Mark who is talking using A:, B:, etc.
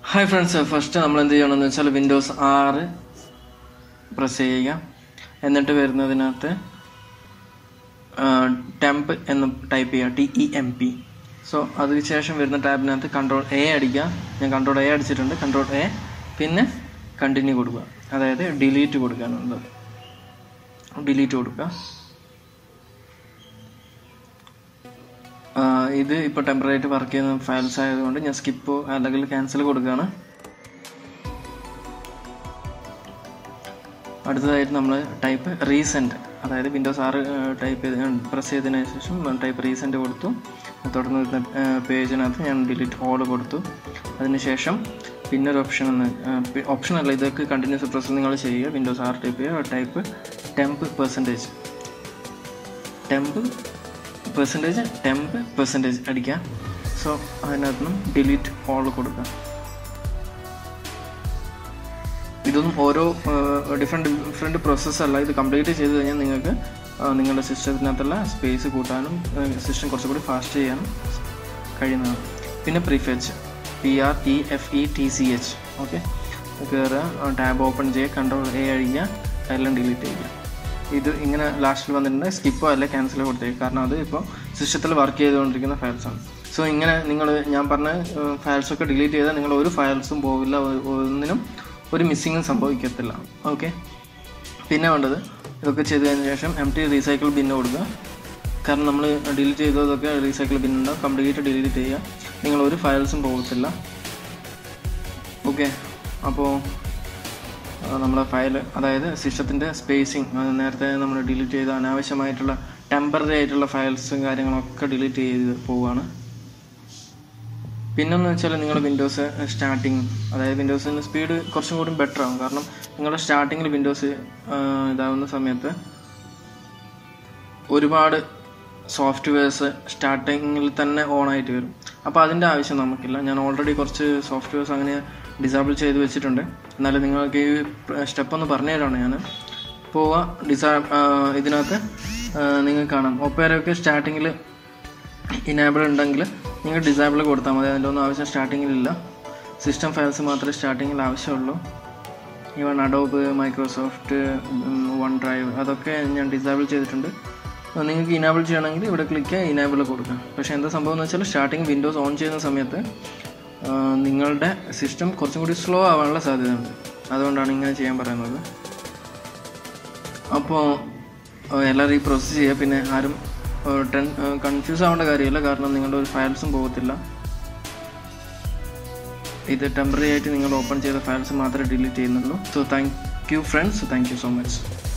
A: hi friends first നമ്മൾ എന്ത് ചെയ്യണമെന്ന് വെച്ചാൽ വിൻഡോസ് ആറ് പ്രസ് ചെയ്യുക എന്നിട്ട് വരുന്നതിനകത്ത് ടെമ്പ് എന്ന് ടൈപ്പ് ചെയ്യുക T E M P so അതിനുശേഷം വരുന്ന ടാബിനകത്ത് കൺട്രോൾ എ അടിക്കുക ഞാൻ കൺട്രോൾ എ അടിച്ചിട്ടുണ്ട് കൺട്രോൾ എ പിന്നെ കണ്ടിന്യൂ കൊടുക്കുക അതായത് ഡിലീറ്റ് കൊടുക്കാനുള്ളത് ഡിലീറ്റ് കൊടുക്കുക ആ, ഇത് ഇപ്പോൾ ടെമ്പററി ആയിട്ട് വർക്ക് ചെയ്യുന്ന ഫയൽസ് ആയതുകൊണ്ട് ഞാൻ സ്കിപ്പ് അല്ലെങ്കിൽ ക്യാൻസൽ കൊടുക്കുകയാണ് അടുത്തതായിട്ട് നമ്മൾ ടൈപ്പ് റീസെൻറ്റ് അതായത് വിൻഡോസ് ആറ് ടൈപ്പ് ചെയ്ത് പ്രസ് ചെയ്തതിന് ശേഷം ടൈപ്പ് റീസെൻറ്റ് കൊടുത്തു തുടർന്ന് വരുന്ന പേജിനകത്ത് ഞാൻ ഡിലീറ്റ് ഓൾ കൊടുത്തു അതിനുശേഷം പിന്നെ ഒരു ഓപ്ഷൻ എന്ന് ഓപ്ഷൻ അല്ല ഇതൊക്കെ കണ്ടിന്യൂസ് പ്രസ് നിങ്ങൾ ചെയ്യുക വിൻഡോസ് ആറ് ടൈപ്പ് ചെയ്യുക type temp percentage temp percentage temp percentage അടിക്കുക സോ അതിനകത്ത് നിന്നും ഡിലീറ്റ് ഓൾ കൊടുക്കുക ഇതൊന്നും ഓരോ ഡിഫറെൻറ്റ് ഡിഫറെൻറ്റ് പ്രോസസ്സല്ല ഇത് കംപ്ലീറ്റ് ചെയ്ത് കഴിഞ്ഞാൽ നിങ്ങൾക്ക് ആ, നിങ്ങളുടെ സിസ്റ്റത്തിനകത്തുള്ള സ്പേസ് കൂട്ടാനും സിസ്റ്റം കുറച്ചുകൂടി ഫാസ്റ്റ് ചെയ്യാനും കഴിയുന്നതാണ് പിന്നെ prefetch P R E F E T C H okay കയറുക ടാബ് ഓപ്പൺ ചെയ്യുക കൺട്രോൾ എ അഴിക്കുക എല്ലാം ഡിലീറ്റ് ചെയ്യുക ഇത് ഇങ്ങനെ ലാസ്റ്റിൽ വന്നിട്ടുണ്ട് സ്കിപ്പോ അല്ല ക്യാൻസലോ കൊടുത്തേക്ക് കാരണം അത് ഇപ്പോൾ സിസ്റ്റത്തിൽ വർക്ക് ചെയ്തുകൊണ്ടിരിക്കുന്ന ഫയൽസാണ് സോ ഇങ്ങനെ നിങ്ങൾ ഞാൻ പറഞ്ഞ ഫയൽസൊക്കെ ഡിലീറ്റ് ചെയ്താൽ നിങ്ങൾ ഒരു ഫയൽസും പോവില്ല ഒ- ഒന്നിനും ഒരു മിസ്സിങ്ങും സംഭവിക്കത്തില്ല ഓക്കെ പിന്നെ വേണ്ടത് ഇതൊക്കെ ചെയ്തതിന് ശേഷം എം ടി റീസൈക്കിൾ ബിന്ന് കൊടുക്കുക കാരണം നമ്മൾ ഡിലീറ്റ് ചെയ്തതൊക്കെ റീസൈക്കിൾ ബിൻ ഉണ്ടാവും കംപ്ലീറ്റ് ഡിലീറ്റ് ചെയ്യുക നിങ്ങൾ ഒരു ഫയൽസും പോകത്തില്ല ഓക്കെ അപ്പോൾ നമ്മുടെ ഫയൽ അതായത് സിസ്റ്റത്തിൻ്റെ സ്പേസിങ് നേരത്തെ നമ്മൾ ഡിലീറ്റ് ചെയ്ത അനാവശ്യമായിട്ടുള്ള ടെമ്പററി ആയിട്ടുള്ള ഫയൽസും കാര്യങ്ങളൊക്കെ ഡിലീറ്റ് ചെയ്ത് പോവുകയാണ് പിന്നെന്ന് വെച്ചാൽ നിങ്ങൾ വിൻഡോസ് സ്റ്റാർട്ടിങ് അതായത് വിൻഡോസിൻ്റെ സ്പീഡ് കുറച്ചും കൂടി ബെറ്റർ ആവും കാരണം നിങ്ങളുടെ സ്റ്റാർട്ടിങ്ങിൽ വിൻഡോസ് ഇതാവുന്ന സമയത്ത് ഒരുപാട് സോഫ്റ്റ്വെയർസ് സ്റ്റാർട്ടിങ്ങിൽ തന്നെ ഓൺ ആയിട്ട് വരും അപ്പോൾ അതിൻ്റെ ആവശ്യം നമുക്കില്ല ഞാൻ ഓൾറെഡി കുറച്ച് സോഫ്റ്റ്വെയർസ് അങ്ങനെ ഡിസേബിൾ ചെയ്ത് വെച്ചിട്ടുണ്ട് എന്നാലും നിങ്ങൾക്ക് ഈ സ്റ്റെപ്പ് ഒന്ന് പറഞ്ഞു തരാണ് ഞാൻ പോവുക ഡിസാ ഇതിനകത്ത് നിങ്ങൾക്ക് കാണാം ഒപ്പേരൊക്കെ സ്റ്റാർട്ടിങ്ങിൽ ഇനേബിൾ ഉണ്ടെങ്കിൽ നിങ്ങൾ ഡിസേബിൾ കൊടുത്താൽ മതി അതിൻ്റെ ഒന്നും ആവശ്യം സ്റ്റാർട്ടിങ്ങിലില്ല സിസ്റ്റം ഫയൽസ് മാത്രമേ സ്റ്റാർട്ടിങ്ങിൽ ആവശ്യമുള്ളൂ even Adobe Microsoft OneDrive അതൊക്കെ ഞാൻ ഡിസേബിൾ ചെയ്തിട്ടുണ്ട് അപ്പോൾ നിങ്ങൾക്ക് ഇനേബിൾ ചെയ്യണമെങ്കിൽ ഇവിടെ ക്ലിക്ക് ചെയ്യുക ഇനേബിൾ കൊടുക്കുക പക്ഷേ എന്താ സംഭവം എന്ന് വെച്ചാൽ സ്റ്റാർട്ടിങ് വിൻഡോസ് ഓൺ ചെയ്യുന്ന സമയത്ത് ആ, നിങ്ങളുടെ സിസ്റ്റം കുറച്ചും കൂടി സ്ലോ ആവാനുള്ള സാധ്യതയുണ്ട് അതുകൊണ്ടാണ് ഇങ്ങനെ ചെയ്യാൻ പറയുന്നത് അപ്പോൾ എല്ലാവരും ഈ പ്രോസസ്സ് ചെയ്യുക പിന്നെ ആരും ടെൻ കൺഫ്യൂസ് ആവേണ്ട കാര്യമില്ല കാരണം നിങ്ങളുടെ ഒരു ഫയൽസും പോകത്തില്ല ഇത് ടെമ്പററി ആയിട്ട് നിങ്ങൾ ഓപ്പൺ ചെയ്ത ഫയൽസ് മാത്രമേ ഡിലീറ്റ് ചെയ്യുന്നുള്ളൂ so thank you friends thank you so much